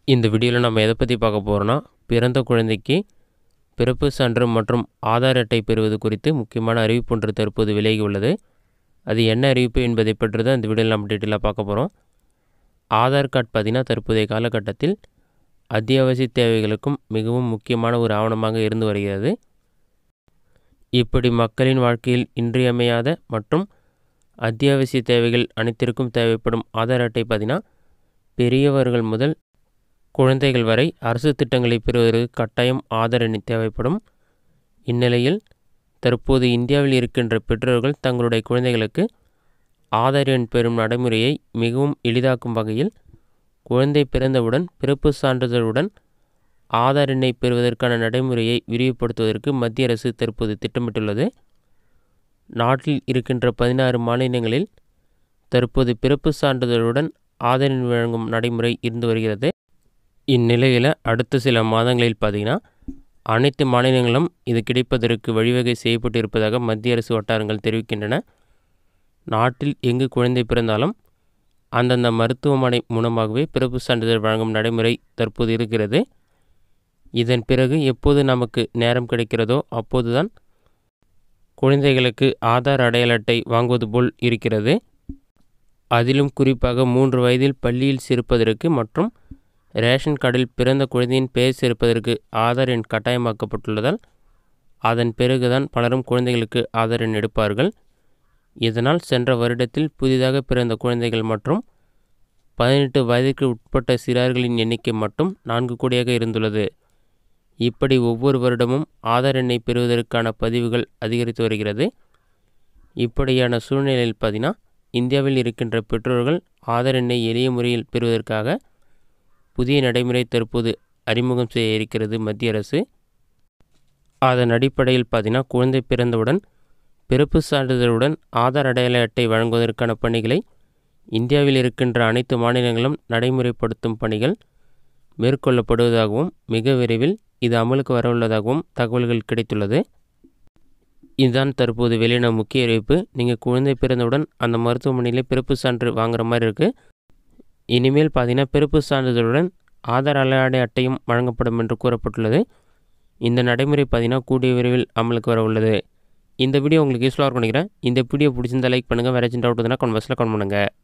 இந்த வீடியோவில் நம்ம எதை பற்றி பார்க்க போகிறோன்னா பிறந்த குழந்தைக்கு பிறப்பு சான்று மற்றும் ஆதார் அட்டை பெறுவது குறித்து முக்கியமான அறிவிப்பு ஒன்று தற்போது விலகி உள்ளது அது என்ன அறிவிப்பு என்பதை பற்றி தான் இந்த வீடியோவில் நம்ம டீட்டெயிலாக பார்க்க போகிறோம் ஆதார் கார்டு பார்த்திங்கன்னா தற்போதைய காலகட்டத்தில் அத்தியாவசிய தேவைகளுக்கும் மிகவும் முக்கியமான ஒரு ஆவணமாக இருந்து வருகிறது இப்படி மக்களின் வாழ்க்கையில் இன்றியமையாத மற்றும் அத்தியாவசிய தேவைகள் அனைத்திற்கும் தேவைப்படும் ஆதார் அட்டை பார்த்திங்கன்னா பெரியவர்கள் முதல் குழந்தைகள் வரை அரசு திட்டங்களை பெறுவதற்கு கட்டாயம் ஆதார் எண் தேவைப்படும் இந்நிலையில் தற்போது இந்தியாவில் இருக்கின்ற பெற்றோர்கள் தங்களுடைய குழந்தைகளுக்கு ஆதார் எண் பெறும் நடைமுறையை மிகவும் எளிதாக்கும் வகையில் குழந்தை பிறந்தவுடன் பிறப்பு சான்றிதழுடன் ஆதார் எண்ணை பெறுவதற்கான நடைமுறையை விரிவுபடுத்துவதற்கு மத்திய அரசு தற்போது திட்டமிட்டுள்ளது நாட்டில் இருக்கின்ற பதினாறு மாநிலங்களில் தற்போது பிறப்பு சான்றிதழுடன் ஆதார் எண் வழங்கும் நடைமுறை இருந்து வருகிறது இந்நிலையில் அடுத்த சில மாதங்களில் பார்த்திங்கன்னா அனைத்து மாநிலங்களும் இது கிடைப்பதற்கு வழிவகை செய்யப்பட்டிருப்பதாக மத்திய அரசு வட்டாரங்கள் தெரிவிக்கின்றன நாட்டில் எங்கு குழந்தை பிறந்தாலும் அந்தந்த மருத்துவமனை மூலமாகவே பிறப்பு சான்றிதழ் வழங்கும் நடைமுறை தற்போது இருக்கிறது இதன் பிறகு எப்போது நமக்கு நேரம் கிடைக்கிறதோ அப்போதுதான் குழந்தைகளுக்கு ஆதார் அடையாள அட்டை வாங்குவது போல் இருக்கிறது அதிலும் குறிப்பாக மூன்று வயதில் பள்ளியில் சேர்ப்பதற்கு மற்றும் ரேஷன் கார்டில் பிறந்த குழந்தையின் பெயர் சேர்ப்பதற்கு ஆதார் எண் கட்டாயமாக்கப்பட்டுள்ளதால் அதன் பிறகுதான் பலரும் குழந்தைகளுக்கு ஆதார் எண் எடுப்பார்கள் இதனால் சென்ற வருடத்தில் புதிதாக பிறந்த குழந்தைகள் மற்றும் பதினெட்டு வயதிற்கு உட்பட்ட சிறார்களின் எண்ணிக்கை மட்டும் நான்கு கோடியாக இருந்துள்ளது இப்படி ஒவ்வொரு வருடமும் ஆதார் எண்ணை பெறுவதற்கான பதிவுகள் அதிகரித்து வருகிறது இப்படியான சூழ்நிலையில் பார்த்தீங்கன்னா இந்தியாவில் இருக்கின்ற பெற்றோர்கள் ஆதார் எண்ணை எளிய முறையில் பெறுவதற்காக புதிய நடைமுறை தற்போது அறிமுகம் செய்ய இருக்கிறது மத்திய அரசு அதன் அடிப்படையில் பார்த்தீங்கன்னா குழந்தை பிறந்தவுடன் பிறப்பு சான்றிதழுடன் ஆதார் அடையாள அட்டை வழங்குவதற்கான பணிகளை இந்தியாவில் இருக்கின்ற அனைத்து மாநிலங்களும் நடைமுறைப்படுத்தும் பணிகள் மேற்கொள்ளப்படுவதாகவும் மிக விரைவில் இது அமலுக்கு வரவுள்ளதாகவும் தகவல்கள் கிடைத்துள்ளது இதுதான் தற்போது வெளியான முக்கிய அறிவிப்பு நீங்கள் குழந்தை பிறந்தவுடன் அந்த மருத்துவமனையில் பிறப்பு சான்று வாங்குற மாதிரி இருக்குது இனிமேல் பார்த்தீங்கன்னா பிறப்பு சான்றிதழுடன் ஆதார் அடையாள அட்டையும் வழங்கப்படும் என்று கூறப்பட்டுள்ளது இந்த நடைமுறை பார்த்தீங்கன்னா கூடிய விரைவில் அமலுக்கு வர உள்ளது இந்த வீடியோ உங்களுக்கு யூஸ்ஃபுல்லாக இருக்கும் நினைக்கிறேன் இந்த வீடியோ பிடிச்சிருந்தா லைக் பண்ணுங்கள் வேறு ஏதாச்சும் டவுட் இருந்தால் கமெண்ட் பாக்ஸில் கமெண்ட் பண்ணுங்கள்